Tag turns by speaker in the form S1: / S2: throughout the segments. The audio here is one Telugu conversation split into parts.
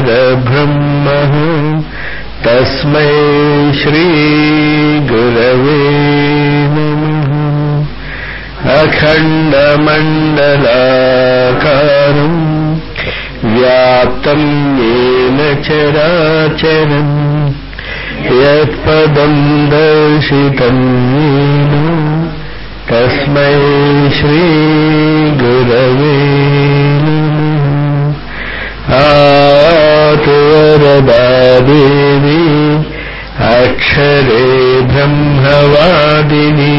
S1: परब्रह्मः तस्मै श्रीगुरवे नमः अखण्डमण्डलाकारम् व्याप्तम् येन चराचरम् यत्पदम् दर्शितम् येन तस्मै श्रीगुरवे नमः आतु वरदा देवी अक्षरे ब्रह्मवादिनी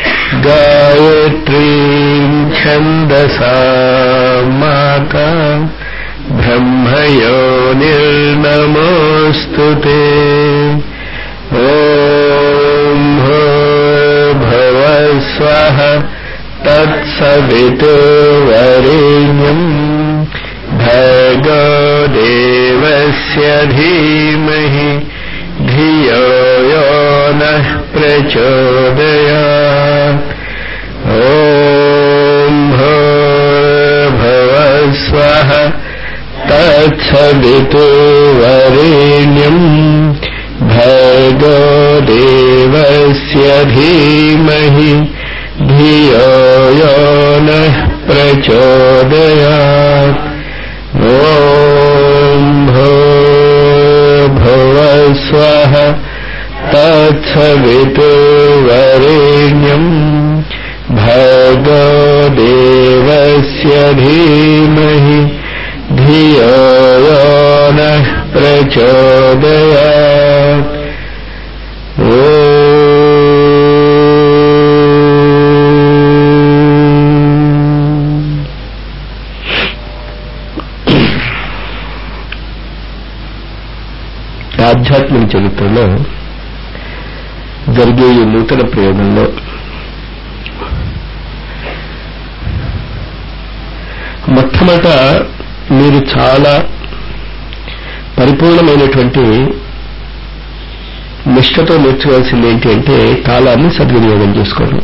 S1: गायत्रीम् छन्दसा माता ब्रह्मयो निर्नमोऽस्तु ते ॐ भो भव स्वः तत्सवितुर्वरेण्यम् भर्गो देवस्य धीमहि धियो यो नः प्रचोदयात् ॐ भो भव स्वः तत्सवितुर्वरेण्यम् भर्गो देवस्य धीमहि धियो यो नः प्रचोदयात् ॐ भो भव स्वः तत्सवितुर्वरेण्यम् भर्गो देवस्य धीमहि धियो यो नः प्रचोदयात् ఆధ్యాత్మిక చరిత్రలో జరిగే ఈ నూతన ప్రయోగంలో మొట్టమొదట మీరు చాలా పరిపూర్ణమైనటువంటి నిష్ఠతో నేర్చుకోవాల్సింది ఏంటి అంటే కాలాన్ని సద్వినియోగం చేసుకోవడం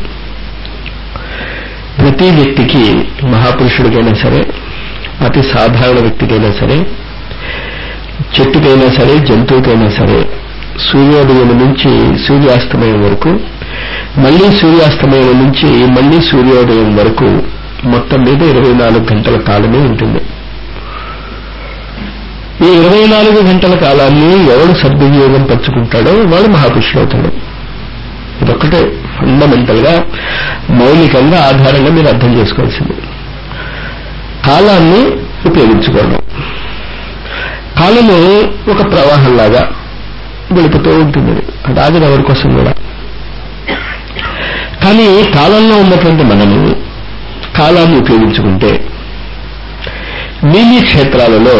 S1: ప్రతి వ్యక్తికి మహాపురుషుడికైనా సరే అతి సాధారణ వ్యక్తికైనా సరే చెట్టుకైనా సరే జంతువుకైనా సరే సూర్యోదయం నుంచి సూర్యాస్తమయం వరకు మళ్లీ సూర్యాస్తమయం నుంచి మళ్లీ సూర్యోదయం వరకు మొత్తం మీద ఇరవై నాలుగు గంటల కాలమే ఉంటుంది ఈ ఇరవై నాలుగు గంటల కాలాన్ని ఎవడు సద్వినియోగం పరుచుకుంటాడో వాడు మహాపురుషుడు అవుతాడు ఇదొక్కటే ఫండమెంటల్ గా మౌలికంగా ఆధారంగా మీరు అర్థం చేసుకోవాల్సింది కాలాన్ని ఉపయోగించుకోవడం కాలము ఒక ప్రవాహంలాగా గడుపుతూ ఉంటుంది అది ఆగదు ఎవరి కోసం కూడా కానీ కాలంలో ఉన్నటువంటి మనము కాలాన్ని ఉపయోగించుకుంటే మీ మీ క్షేత్రాలలో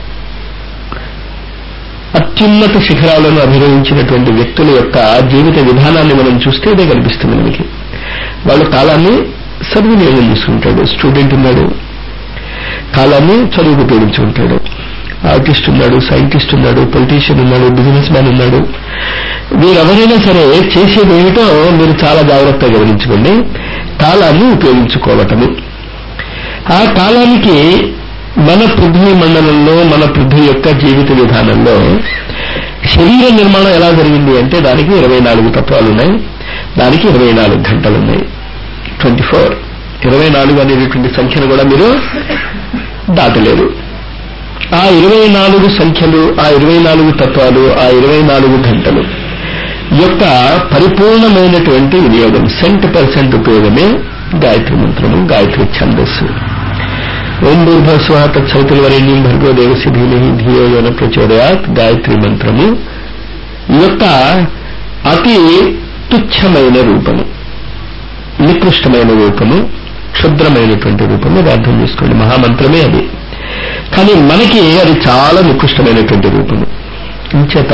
S1: అత్యున్నత శిఖరాలను అభినయించినటువంటి వ్యక్తుల యొక్క జీవిత విధానాన్ని మనం చూస్తే ఇదే కనిపిస్తుంది మనకి వాళ్ళు కాలాన్ని సద్వినియోగం చేసుకుంటాడు స్టూడెంట్ ఉన్నాడు కాలాన్ని చదువుకు ఉపయోగించుకుంటాడు ఆర్టిస్ట్ ఉన్నాడు సైంటిస్ట్ ఉన్నాడు పొలిటీషియన్ ఉన్నాడు బిజినెస్ మ్యాన్ ఉన్నాడు వీరెవరైనా సరే చేసేది ఏమిటో మీరు చాలా జాగ్రత్తగా గమనించుకోండి కాలాన్ని ఉపయోగించుకోవటము ఆ కాలానికి మన పృథ్వీ మండలంలో మన పృథ్వీ యొక్క జీవిత విధానంలో శరీర నిర్మాణం ఎలా జరిగింది అంటే దానికి ఇరవై నాలుగు తత్వాలు ఉన్నాయి దానికి ఇరవై నాలుగు గంటలు ఉన్నాయి ట్వంటీ ఫోర్ ఇరవై నాలుగు అనేటటువంటి సంఖ్యను కూడా మీరు దాటలేరు ఆ ఇరవై నాలుగు సంఖ్యలు ఆ ఇరవై నాలుగు తత్వాలు ఆ ఇరవై నాలుగు గంటలు యొక్క పరిపూర్ణమైనటువంటి వినియోగం సెంట్ పర్సెంట్ ఉపయోగమే గాయత్రి మంత్రము గాయత్రి ఛందస్సు ఓం భూర్భస్వ తత్సవితులవరేణ్యం భర్గో దేవసి ధీమహి ధియో యోన ప్రచోదయాత్ గాయత్రి మంత్రము యొక్క అతి తుచ్చమైన రూపము నికృష్టమైన రూపము క్షుద్రమైనటువంటి రూపము అది అర్థం చేసుకోండి మహామంత్రమే అది కానీ మనకి అది చాలా నికృష్టమైనటువంటి రూపము ఇంచేత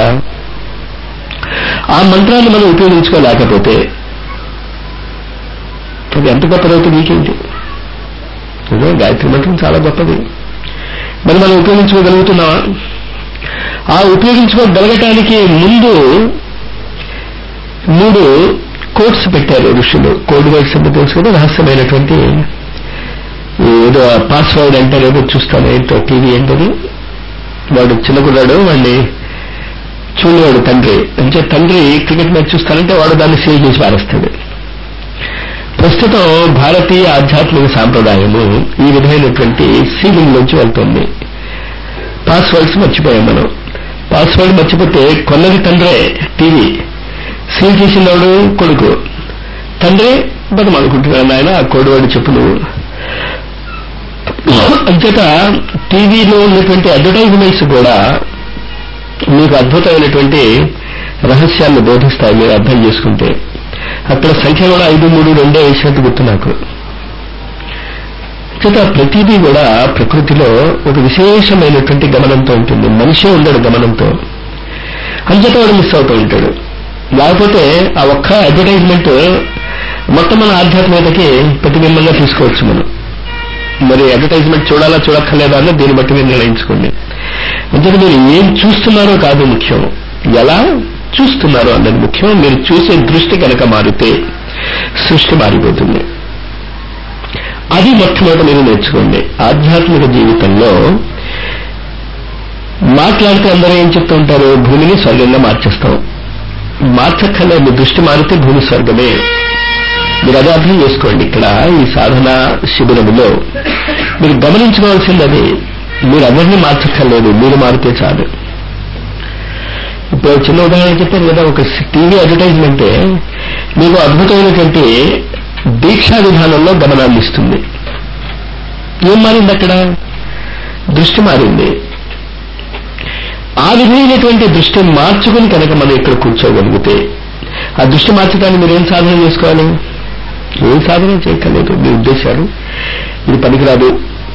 S1: ఆ మంత్రాన్ని మనం ఉపయోగించుకోలేకపోతే అది ఎంత గొప్పదవుతుంది నీకేంటి నిజం గాయత్రి మంత్రం చాలా గొప్పది మరి మనం ఉపయోగించుకోగలుగుతున్నావా ఆ ఉపయోగించుకోగలగటానికి ముందు మూడు కోడ్స్ పెట్టారు ఋషులు కోడ్ వర్డ్స్ అంటే తెలుసు కదా రహస్యమైనటువంటి ఏదో పాస్వర్డ్ అంటారు ఏదో చూస్తాను ఏంటో టీవీ ఏంటది వాడు చిన్న కుర్రాడు వాడిని చూడేవాడు తండ్రి అంటే తండ్రి క్రికెట్ మ్యాచ్ చూస్తానంటే వాడు దాన్ని సేవ్ చేసి పారేస్తాడు ప్రస్తుతం భారతీయ ఆధ్యాత్మిక సాంప్రదాయము ఈ విధమైనటువంటి సీలింగ్ నుంచి వెళ్తుంది పాస్వర్డ్స్ మర్చిపోయాం మనం పాస్వర్డ్ మర్చిపోతే కొన్నది తండ్రే టీవీ సీల్ చేసినవాడు కొడుకు తండ్రి బతమాడుకుంటున్నాడు ఆయన ఆ కోడివాడు చెప్పు నువ్వు అంచేత టీవీలో ఉన్నటువంటి అడ్వర్టైజ్మెంట్స్ కూడా మీకు అద్భుతమైనటువంటి రహస్యాన్ని బోధిస్తాయి మీరు అర్థం చేసుకుంటే అక్కడ సంఖ్య కూడా ఐదు మూడు రెండే వేసినట్టు గుర్తు నాకు చేత ప్రతిదీ కూడా ప్రకృతిలో ఒక విశేషమైనటువంటి గమనంతో ఉంటుంది మనిషే ఉండడు గమనంతో అంచేత వాడు మిస్ అవుతూ ఉంటాడు లేకపోతే ఆ ఒక్క అడ్వర్టైజ్మెంట్ మొత్తం మన ఆధ్యాత్మికతకి ప్రతిబింబంగా తీసుకోవచ్చు మనం మరి అడ్వర్టైజ్మెంట్ చూడాలా చూడక్కర్లేదా అని దీన్ని బట్టి మీరు నిర్ణయించుకోండి అంటే మీరు ఏం చూస్తున్నారో కాదు ముఖ్యం ఎలా చూస్తున్నారు అన్నది ముఖ్యం మీరు చూసే దృష్టి కనుక మారితే సృష్టి మారిపోతుంది అది మొట్టమొదట మీరు నేర్చుకోండి ఆధ్యాత్మిక జీవితంలో మాట్లాడితే అందరూ ఏం చెప్తూ ఉంటారు భూమిని స్వర్గంగా మార్చేస్తాం మార్చక్కర్లే మీ దృష్టి మారితే భూమి స్వర్గమే మీరు అదే అర్థం చేసుకోండి ఇక్కడ ఈ సాధన శిబిరములో మీరు గమనించుకోవాల్సింది అది మీరు ఎవరిని మార్చక్కర్లేదు మీరు మారితే చాలు ఇప్పుడు చిన్న ఉదాహరణ చెప్పాను కదా ఒక టీవీ అడ్వర్టైజ్మెంటే మీకు అద్భుతమైనటువంటి దీక్షా విధానంలో గమనాన్ని ఇస్తుంది ఏం మారింది అక్కడ దృష్టి మారింది ఆ విధమైనటువంటి దృష్టి మార్చుకుని కనుక మనం ఇక్కడ కూర్చోగలిగితే ఆ దృష్టి మార్చడానికి మీరు ఏం సాధన చేసుకోవాలి ఏం సాధన చేయక్కర్లేదు మీ ఉద్దేశాలు ఇది పనికిరాదు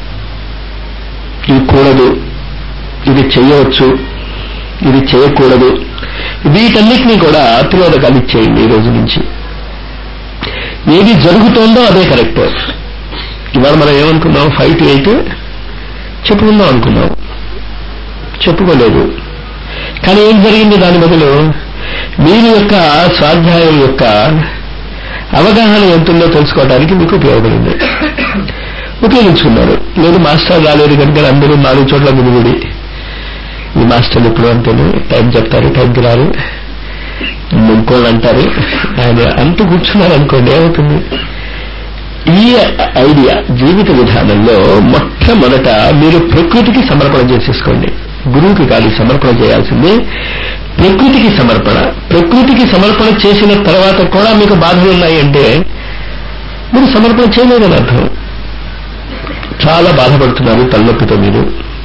S1: ఇది కూడదు ఇది చేయవచ్చు ఇది చేయకూడదు వీటన్నిటినీ కూడా తిరోధకాలు ఇచ్చేయండి ఈ రోజు నుంచి ఏది జరుగుతోందో అదే కరెక్ట్ ఇవాళ మనం ఏమనుకున్నాం ఫైవ్ టు ఎయిట్ చెప్పుకుందాం అనుకున్నాం చెప్పుకోలేదు కానీ ఏం జరిగింది దాని బదులు మీరు యొక్క స్వాధ్యాయం యొక్క అవగాహన ఎంతుందో తెలుసుకోవడానికి మీకు ఉపయోగపడింది ఉపయోగించుకున్నారు లేదు మాస్టర్ రాలేదు కనుక అందరూ నాలుగు చోట్ల గుమిగుడి ఈ మాస్టర్లు ఎప్పుడు అంతేను టైం చెప్తారు టైంకి రారు ఇంకోళ్ళు అంటారు ఆయన అంటూ కూర్చున్నారు అనుకోండి ఏమవుతుంది ఈ ఐడియా జీవిత విధానంలో మొట్టమొదట మీరు ప్రకృతికి సమర్పణ చేసేసుకోండి గురువుకి కాదు సమర్పణ చేయాల్సింది ప్రకృతికి సమర్పణ ప్రకృతికి సమర్పణ చేసిన తర్వాత కూడా మీకు బాధలు ఉన్నాయి అంటే మీరు సమర్పణ చేయలేదని అర్థం చాలా బాధపడుతున్నారు తలనొప్పితో మీరు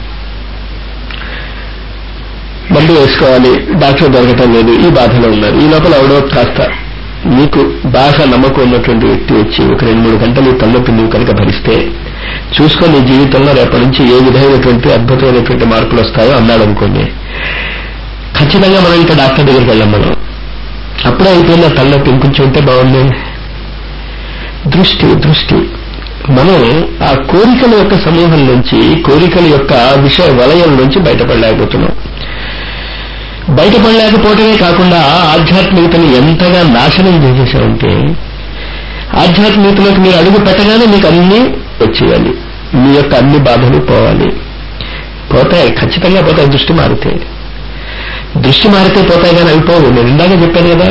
S1: మందు వేసుకోవాలి డాక్టర్ దొరకటం లేదు ఈ బాధలో ఉన్నారు ఈ లోపల ఎవడో కాస్త మీకు బాగా నమ్మకం ఉన్నటువంటి వ్యక్తి వచ్చి ఒక రెండు మూడు గంటలు ఈ తలనొప్పి నువ్వు కనుక భరిస్తే చూసుకొని నీ జీవితంలో రేపటి నుంచి ఏ విధమైనటువంటి అద్భుతమైనటువంటి మార్పులు వస్తాయో అన్నాడు అనుకోండి ఖచ్చితంగా మనం ఇంకా డాక్టర్ దగ్గరికి వెళ్ళాం మనం అప్పుడే అయిపోయింది ఆ తలనొప్పి ఇంకొంచెం ఉంటే బాగుంది దృష్టి దృష్టి మనం ఆ కోరికల యొక్క సమూహం నుంచి కోరికల యొక్క విషయ వలయం నుంచి బయటపడలేకపోతున్నాం బయటపడలేకపోవటమే కాకుండా ఆధ్యాత్మికతని ఎంతగా నాశనం చేసేసామంటే ఆధ్యాత్మికతలోకి మీరు అడుగు పెట్టగానే మీకు అన్ని వచ్చేయాలి మీ యొక్క అన్ని బాధలు పోవాలి పోతాయి ఖచ్చితంగా పోతాయి దృష్టి మారితే దృష్టి మారితే పోతాయి కానీ అయిపోవు నేను ఇందాక చెప్పాను కదా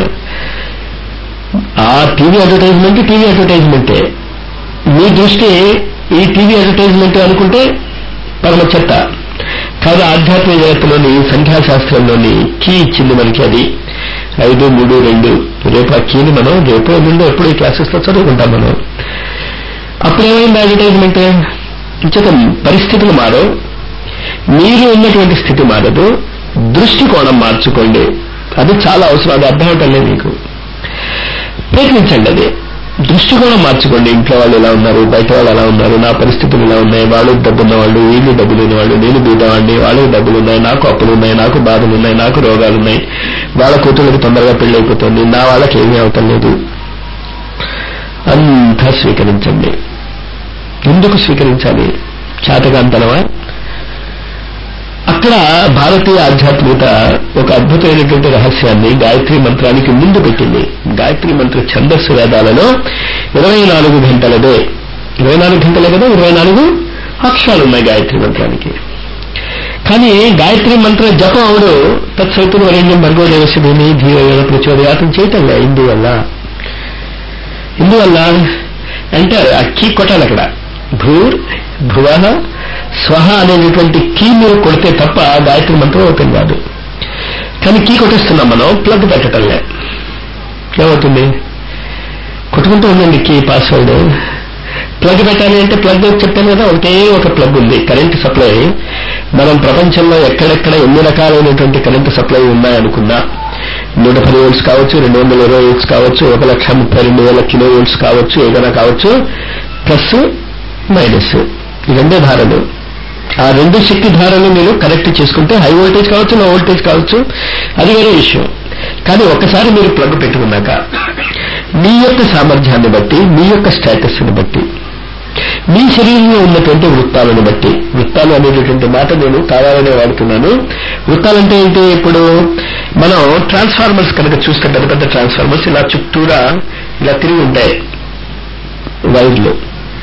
S1: ఆ టీవీ అడ్వర్టైజ్మెంట్ టీవీ అడ్వర్టైజ్మెంటే మీ దృష్టి ఈ టీవీ అడ్వర్టైజ్మెంట్ అనుకుంటే పరమ చెత్త కాదు ఆధ్యాత్మిక జగత్తులోని సంఖ్యాశాస్త్రంలోని కీ ఇచ్చింది మనకి అది ఐదు మూడు రెండు రేపు ఆ కీని మనం రేపు ఎల్లుండో ఎప్పుడు ఈ క్లాసెస్ లో చదువుకుంటాం మనం అప్పుడు ఏమైంది అడ్వర్టైజ్మెంట్ ఇంచేత పరిస్థితులు మారో మీరు ఉన్నటువంటి స్థితి మారదు దృష్టికోణం మార్చుకోండి అది చాలా అవసరం అది అర్థం అవటం లేదు మీకు ప్రయత్నించండి అది దృష్టికోణం మార్చుకోండి ఇంట్లో వాళ్ళు ఎలా ఉన్నారు బయట వాళ్ళు ఎలా ఉన్నారు నా పరిస్థితులు ఎలా ఉన్నాయి వాళ్ళు డబ్బున్న వాళ్ళు వీళ్ళు డబ్బులు ఉన్న వాళ్ళు నేను బీదవాడిని వాళ్ళకి డబ్బులు ఉన్నాయి నాకు అప్పులు ఉన్నాయి నాకు బాధలు ఉన్నాయి నాకు రోగాలు ఉన్నాయి వాళ్ళ కూతుళ్ళకి తొందరగా పెళ్లి అయిపోతుంది నా వాళ్ళకి ఏమీ అవటం లేదు అంతా స్వీకరించండి ఎందుకు స్వీకరించాలి చేతకాంతనమా అక్కడ భారతీయ ఆధ్యాత్మికత ఒక అద్భుతమైనటువంటి రహస్యాన్ని గాయత్రి మంత్రానికి ముందు పెట్టింది గాయత్రి మంత్ర ఛందస్సు వేదాలలో ఇరవై నాలుగు గంటలదే ఇరవై నాలుగు గంటలే కదా ఇరవై నాలుగు అక్షరాలు ఉన్నాయి గాయత్రి మంత్రానికి కానీ గాయత్రి మంత్ర జపం అవడు తత్సవితులు వరేణ్యం భర్గో దేవస్యదేని ధీర ప్రచోదయాతం చేయటం లే ఇందువల్ల ఇందువల్ల అంటే ఆ కీ కొట్టాలి అక్కడ భూర్ భువ స్వహ అనేటువంటి కీ మీరు కొడితే తప్ప గాయత్రి మంత్రం ఓపెన్ కాదు కానీ కీ కొట్టేస్తున్నాం మనం ప్లగ్ పెట్టటంలే ఏమవుతుంది కొట్టుకుంటూ ఉందండి కీ పాస్వర్డ్ ప్లగ్ పెట్టాలి అంటే ప్లగ్ చెప్పాను కదా ఒకటే ఒక ప్లగ్ ఉంది కరెంట్ సప్లై మనం ప్రపంచంలో ఎక్కడెక్కడ ఎన్ని రకాలైనటువంటి కరెంట్ సప్లై ఉన్నాయనుకున్నా నూట పది వోల్ట్స్ కావచ్చు రెండు వందల ఇరవై వోల్ట్స్ కావచ్చు ఒక లక్ష ముప్పై రెండు వేల కిలో వోల్ట్స్ కావచ్చు ఏదైనా కావచ్చు ప్లస్ మైనస్ ఈ రెండే ధారలు ఆ రెండు శక్తి ధారలు మీరు కనెక్ట్ చేసుకుంటే హై వోల్టేజ్ కావచ్చు లో వోల్టేజ్ కావచ్చు అది వేరే విషయం కానీ ఒక్కసారి మీరు ప్లగ్ పెట్టుకున్నాక మీ యొక్క సామర్థ్యాన్ని బట్టి మీ యొక్క స్టేటస్ని బట్టి మీ శరీరంలో ఉన్నటువంటి వృత్తాలను బట్టి వృత్తాలు అనేటటువంటి మాట నేను కావాలనే వాడుతున్నాను వృత్తాలంటే ఏంటి ఇప్పుడు మనం ట్రాన్స్ఫార్మర్స్ కనుక చూస్తే పెద్ద పెద్ద ట్రాన్స్ఫార్మర్స్ ఇలా చుట్టూరా ఇలా తిరిగి ఉంటాయి వైర్లు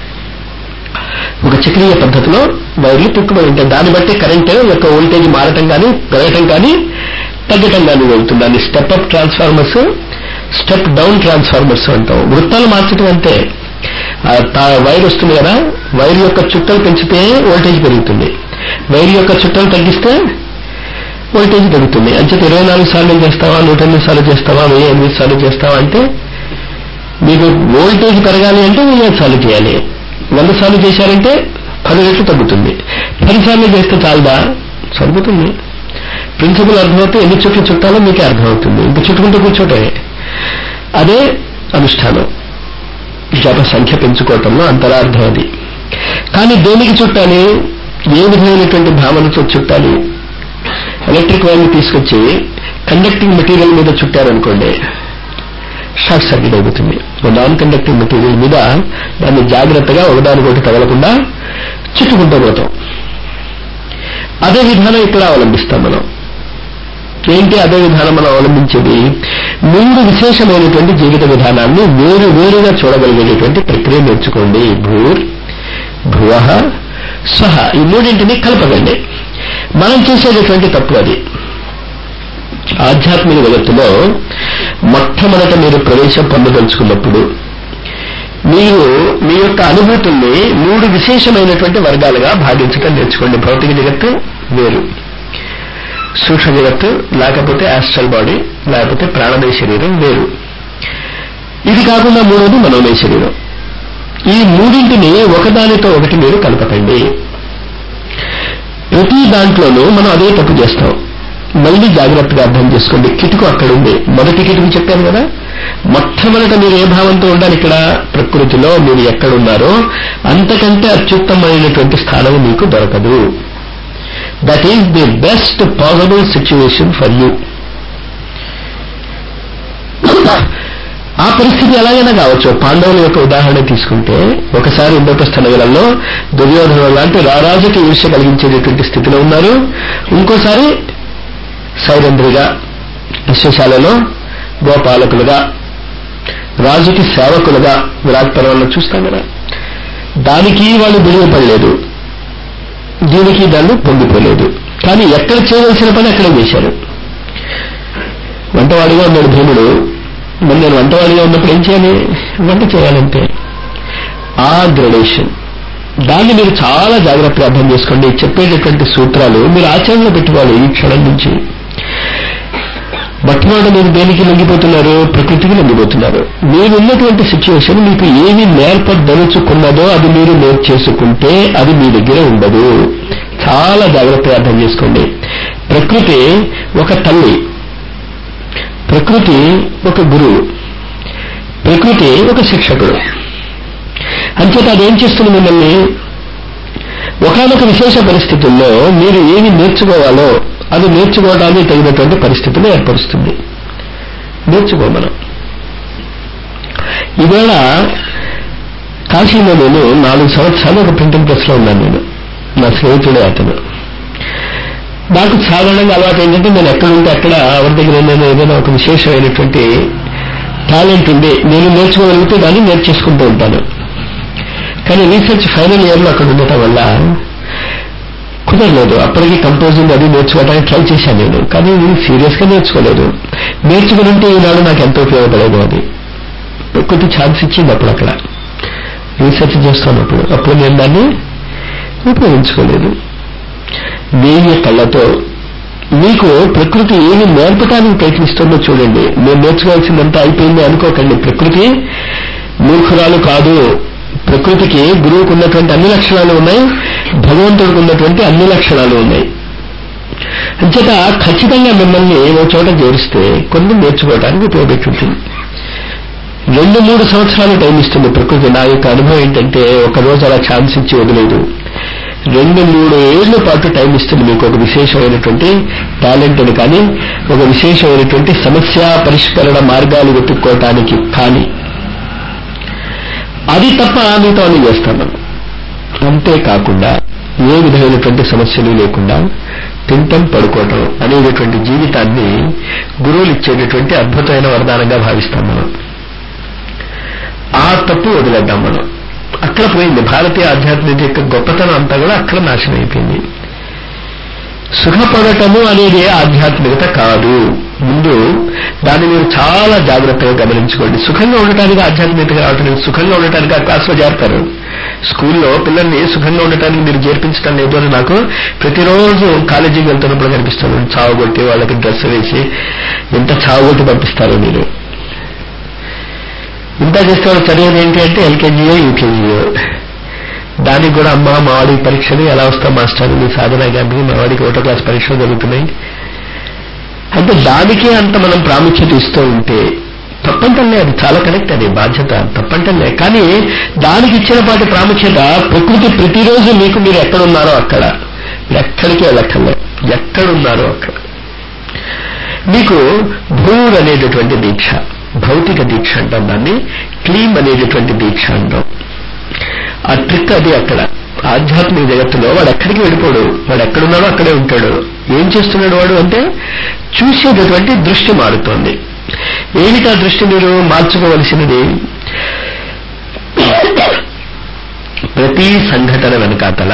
S1: ఒక చక్రీయ పద్ధతిలో వైర్లు తిక్కుబడి ఉంటాయి దాన్ని బట్టి కరెంట్ యొక్క వోల్టేజ్ మారటం కానీ పెరగటం కానీ తగ్గటం కానీ వెళ్తుంది దాన్ని step up transformers step down transformers అంటాం వృత్తాలు మార్చడం అంతే ఆ తా- వైర్ వస్తుంది కదా వైర్ యొక్క చుట్టలు పెంచితే వోల్టేజ్ పెరుగుతుంది వైర్ యొక్క చుట్టలు తగ్గిస్తే వోల్టేజ్ తగ్గుతుంది అంచేత ఇరవై నాలుగు సార్లు చేస్తావా నూట ఎనిమిది సార్లు చేస్తావా వెయ్యి ఎనిమిది సార్లు చేస్తావా అంటే మీకు వోల్టేజ్ పెరగాలి అంటే వెయ్యి సార్లు చేయాలి వంద సార్లు చేశారంటే పది రెట్లు తగ్గుతుంది పది సార్లు చేస్తే చాలదా సరిపోతుంది ప్రిన్సిపల్ అర్థమవుతే ఎన్ని చుట్లు చుట్టాలో మీకే అర్థమవుతుంది ఇంక చుట్టుకుంటూ కూర్చోటే అదే అనుష్ఠానం జప సంఖ్య పెంచుకోవటంలో అంతరార్థం అది కానీ దేనికి చుట్టాలి ఏ విధమైనటువంటి భావనతో చుట్టాలి ఎలక్ట్రిక్ వైర్ని తీసుకొచ్చి కండక్టింగ్ మెటీరియల్ మీద చుట్టారనుకోండి షార్ట్ సర్క్యూట్ అవుతుంది నాన్ కండక్టింగ్ మెటీరియల్ మీద దాన్ని జాగ్రత్తగా ఒకదానికొకటి తగలకుండా చుట్టుకుంటూ పోతాం అదే విధానం ఇక్కడ అవలంబిస్తాం మనం ఏంటి అదే విధానం మనం అవలంబించేది మూడు విశేషమైనటువంటి జీవిత విధానాన్ని వేరు వేరుగా చూడగలిగేటటువంటి ప్రక్రియ నేర్చుకోండి భూర్ భువ స్వహ ఈ మూడింటిని కలపకండి మనం చేసేటటువంటి తప్పు అది ఆధ్యాత్మిక జగత్తులో మొట్టమొదట మీరు ప్రవేశం పొందదలుచుకున్నప్పుడు మీరు మీ యొక్క అనుభూతుల్ని మూడు విశేషమైనటువంటి వర్గాలుగా భాగించడం నేర్చుకోండి భౌతిక జగత్తు వేరు సూక్ష్మ జగత్తు లేకపోతే ఆస్ట్రల్ బాడీ లేకపోతే ప్రాణమయ శరీరం వేరు ఇది కాకుండా మూడోది మనోమయ శరీరం ఈ మూడింటిని ఒకదానితో ఒకటి మీరు కలపకండి ప్రతి దాంట్లోనూ మనం అదే తప్పు చేస్తాం మళ్ళీ జాగ్రత్తగా అర్థం చేసుకోండి కిటుకు అక్కడ ఉంది మొదటి కిటుకు చెప్పాను కదా మొట్టమొదట మీరు ఏ భావంతో ఉండాలి ఇక్కడ ప్రకృతిలో మీరు ఎక్కడున్నారో అంతకంటే అత్యుత్తమైనటువంటి స్థానం మీకు దొరకదు that is the best possible situation for you ఆ పరిస్థితి ఎలాగైనా కావచ్చు పాండవుల యొక్క ఉదాహరణ తీసుకుంటే ఒకసారి ఇంద్రప్రస్థ నగరంలో దుర్యోధన లాంటి రారాజుకి ఈర్ష్య కలిగించేటటువంటి స్థితిలో ఉన్నారు ఇంకోసారి సైరంధ్రిగా విశ్వశాలలో గోపాలకులుగా రాజుకి సేవకులుగా విరాట్ పర్వంలో చూస్తాం కదా దానికి వాళ్ళు బిడువపడలేదు దీనికి దాన్ని పొంగిపోలేదు కానీ ఎక్కడ చేయవలసిన పని అక్కడే చేశారు వంటవాడిగా ఉన్నాడు భీముడు మరి నేను వంటవాడిగా ఉన్నప్పుడు ఏం చేయాలి వంట చేయాలంటే ఆ గ్రడేషన్ దాన్ని మీరు చాలా జాగ్రత్తగా అర్థం చేసుకోండి చెప్పేటటువంటి సూత్రాలు మీరు ఆచరణలో పెట్టుకోవాలి ఈ క్షణం నుంచి మొట్టమొదటి మీరు దేనికి లొంగిపోతున్నారు ప్రకృతికి లొంగిపోతున్నారు మీరున్నటువంటి సిచ్యువేషన్ మీకు ఏమి నేర్పదలుచుకున్నదో అది మీరు నేర్చేసుకుంటే అది మీ దగ్గర ఉండదు చాలా జాగ్రత్తగా అర్థం చేసుకోండి ప్రకృతి ఒక తల్లి ప్రకృతి ఒక గురువు ప్రకృతి ఒక శిక్షకుడు అంచేత అదేం చేస్తుంది మిమ్మల్ని ఒకనొక విశేష పరిస్థితుల్లో మీరు ఏమి నేర్చుకోవాలో అది నేర్చుకోవడానికి తగినటువంటి పరిస్థితులు ఏర్పరుస్తుంది నేర్చుకో మనం ఈవేళ కాశీలో నేను నాలుగు సంవత్సరాలు ఒక ప్రింటింగ్ ప్రెస్ లో ఉన్నాను నేను నా స్నేహితుడే అతను నాకు సాధారణంగా అలవాటు ఏంటంటే నేను ఎక్కడ ఉంటే అక్కడ ఎవరి దగ్గర నేను ఏదైనా ఒక విశేషమైనటువంటి టాలెంట్ ఉంది నేను నేర్చుకోగలిగితే దాన్ని నేర్చేసుకుంటూ ఉంటాను కానీ రీసెర్చ్ ఫైనల్ ఇయర్ లో అక్కడ ఉండటం వల్ల కుదరలేదు అప్పటికి కంపోజింగ్ అది నేర్చుకోవడానికి ట్రై చేశాను నేను కానీ సీరియస్ గా నేర్చుకోలేదు నేర్చుకుని ఉంటే ఈనాడు నాకు ఎంతో ఉపయోగపడేది అది ప్రకృతి ఛాన్స్ ఇచ్చింది అప్పుడు అక్కడ రీసెర్చ్ చేస్తున్నప్పుడు అప్పుడు నేను దాన్ని ఉపయోగించుకోలేదు వేయ కళ్ళతో మీకు ప్రకృతి ఏమి నేర్పడానికి ప్రయత్నిస్తుందో చూడండి నేను నేర్చుకోవాల్సిందంతా అయిపోయింది అనుకోకండి ప్రకృతి మూర్ఖురాలు కాదు ప్రకృతికి గురువుకు ఉన్నటువంటి అన్ని లక్షణాలు ఉన్నాయి భగవంతుడికి ఉన్నటువంటి అన్ని లక్షణాలు ఉన్నాయి అంచేత ఖచ్చితంగా మిమ్మల్ని ఓ చోట చేరిస్తే కొన్ని నేర్చుకోవడానికి ఉపయోగపెట్టుంటుంది రెండు మూడు సంవత్సరాలు టైం ఇస్తుంది ప్రకృతి నా యొక్క అనుభవం ఏంటంటే ఒక రోజు అలా ఛాన్స్ ఇచ్చి వదిలేదు రెండు మూడు ఏళ్ల పాటు టైం ఇస్తుంది మీకు ఒక విశేషమైనటువంటి టాలెంట్ అని కానీ ఒక విశేషమైనటువంటి సమస్య పరిష్కరణ మార్గాలు వెతుక్కోవటానికి కానీ అది తప్ప మీతో అన్ని చేస్తాను అంతేకాకుండా ఏ విధమైనటువంటి సమస్యలు లేకుండా తింటం పడుకోవటం అనేటటువంటి జీవితాన్ని గురువులు ఇచ్చేటటువంటి అద్భుతమైన వరదానంగా భావిస్తాం మనం ఆ తప్పు వదిలేద్దాం మనం అక్కడ పోయింది భారతీయ ఆధ్యాత్మిక యొక్క గొప్పతనం అంతా కూడా అక్కడ నాశనం అయిపోయింది సుఖపడటము అనేది ఆధ్యాత్మికత కాదు ముందు దాన్ని మీరు చాలా జాగ్రత్తగా గమనించుకోండి సుఖంగా ఉండటానికి ఆధ్యాత్మికత రావటం లేదు సుఖంగా ఉండటానికి ఆ క్లాసులో చేరతారు స్కూల్లో పిల్లల్ని సుఖంగా ఉండటానికి మీరు చేర్పించడం లేదు అని నాకు ప్రతిరోజు కాలేజీకి వెళ్తున్నప్పుడు కనిపిస్తుంది చావగొట్టి వాళ్ళకి డ్రెస్ వేసి ఎంత చావగొట్టి పంపిస్తారు మీరు ఇంత చేస్తే వాళ్ళు చదివేది ఏంటి అంటే ఎల్కేజీయో యూకేజీయో దానికి కూడా అమ్మ మా వాడికి పరీక్షలు ఎలా వస్తాం మాస్టర్ మీ సాధన క్యాంప్కి మా వాడికి ఒకటో క్లాస్ పరీక్షలు జరుగుతున్నాయి అంటే దానికే అంత మనం ప్రాముఖ్యత ఇస్తూ ఉంటే తప్పంటలే అది చాలా కరెక్ట్ అది బాధ్యత తప్పంటలే కానీ దానికి ఇచ్చిన పాటి ప్రాముఖ్యత ప్రకృతి ప్రతిరోజు మీకు మీరు ఎక్కడున్నారో అక్కడ మీరు ఎక్కడికి వెళ్ళక్కర్లే ఎక్కడున్నారో అక్కడ మీకు భూర్ అనేటటువంటి దీక్ష భౌతిక దీక్ష అంటాం దాన్ని క్లీమ్ అనేటటువంటి దీక్ష అంటాం ఆ ట్రిక్ అది అక్కడ ఆధ్యాత్మిక జగత్తులో వాడు ఎక్కడికి వెళ్ళిపోడు వాడు ఎక్కడున్నాడో అక్కడే ఉంటాడు ఏం చేస్తున్నాడు వాడు అంటే చూసేటటువంటి దృష్టి మారుతోంది ఏమిటా దృష్టి మీరు మార్చుకోవలసినది ప్రతి సంఘటన వెనకాతల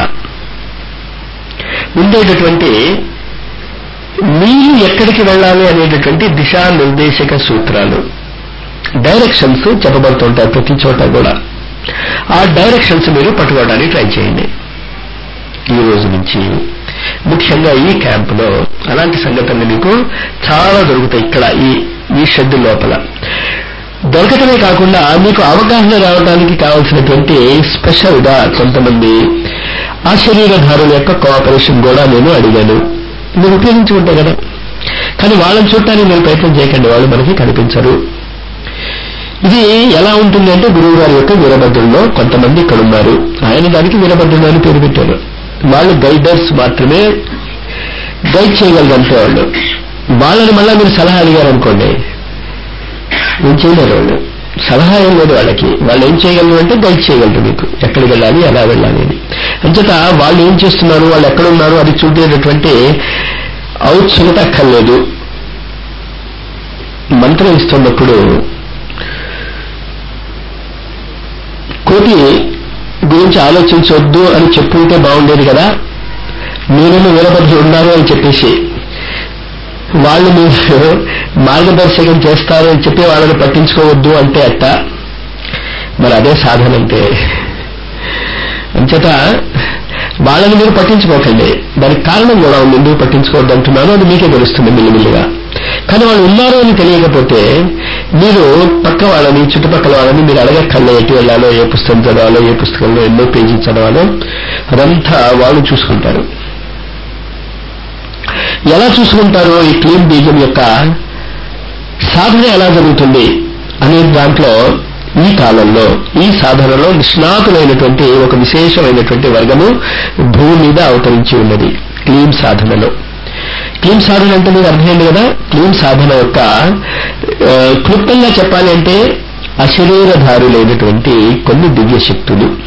S1: ఉండేటటువంటి మీరు ఎక్కడికి వెళ్ళాలి అనేటటువంటి దిశానిర్దేశక సూత్రాలు డైరెక్షన్స్ చెప్పబడుతుంటాయి ప్రతి చోట కూడా ఆ డైరెక్షన్స్ మీరు పట్టుకోవడానికి ట్రై చేయండి ఈ రోజు నుంచి ముఖ్యంగా ఈ క్యాంపులో అలాంటి సంఘటనలు మీకు చాలా దొరుకుతాయి ఇక్కడ ఈ ఈ షెడ్ లోపల దొరకటమే కాకుండా మీకు అవగాహన రావడానికి కావాల్సినటువంటి స్పెషల్ గా కొంతమంది ఆ శరీరధారుల యొక్క కోఆపరేషన్ కూడా నేను అడిగాను మీరు ఉపయోగించుకుంటే కదా కానీ వాళ్ళని చూడటానికి మీరు ప్రయత్నం చేయకండి వాళ్ళు మనకి కనిపించరు ఇది ఎలా ఉంటుంది అంటే గురువు గారి యొక్క వీరభద్రుల్లో కొంతమంది ఇక్కడ ఉన్నారు ఆయన దానికి వీరభద్రుడు అని పేరు పెట్టారు వాళ్ళు గైడర్స్ మాత్రమే గైడ్ చేయగలరంటే వాళ్ళు వాళ్ళని మళ్ళా మీరు సలహా అడిగారు అనుకోండి ఏం చేయలేరు వాళ్ళు సలహా ఏం లేదు వాళ్ళకి వాళ్ళు ఏం చేయగలరు అంటే గైడ్ చేయగలరు మీకు ఎక్కడికి వెళ్ళాలి ఎలా వెళ్ళాలి అని అంచేత వాళ్ళు ఏం చేస్తున్నారు వాళ్ళు ఎక్కడ ఉన్నారు అది చూడేటటువంటి ఔత్సుకత అక్కర్లేదు మంత్రం ఇస్తున్నప్పుడు కోటి గురించి ఆలోచించవద్దు అని చెప్పుంటే బాగుండేది కదా మీరేమో వీరభద్రులు ఉన్నారు అని చెప్పేసి వాళ్ళు మీరు మార్గదర్శకం చేస్తారు అని చెప్పి వాళ్ళని పట్టించుకోవద్దు అంటే అట్ట మరి అదే సాధన అంటే అంచేత వాళ్ళని మీరు పట్టించుకోకండి దానికి కారణం కూడా ఉంది ఎందుకు పట్టించుకోవద్దు అంటున్నాను అది మీకే తెలుస్తుంది మెల్లిమెల్లిగా కానీ వాళ్ళు ఉన్నారు అని తెలియకపోతే మీరు పక్క వాళ్ళని చుట్టుపక్కల వాళ్ళని మీరు అడగక్కర్లే ఎటు వెళ్ళాలో ఏ పుస్తకం చదవాలో ఏ పుస్తకంలో ఎన్నో పేజీ చదవాలో అదంతా వాళ్ళు చూసుకుంటారు ఎలా చూసుకుంటారో ఈ క్లీన్ బీజం యొక్క సాధన ఎలా జరుగుతుంది అనే దాంట్లో ఈ కాలంలో ఈ సాధనలో నిష్ణాతులైనటువంటి ఒక విశేషమైనటువంటి వర్గము భూమి మీద అవతరించి ఉన్నది క్లీన్ సాధనలో క్లీన్ సాధన అంటే మీకు అర్థమైంది కదా క్లీన్ సాధన యొక్క క్లుప్తంగా చెప్పాలి అంటే అశరీరధారులైనటువంటి కొన్ని దివ్య శక్తులు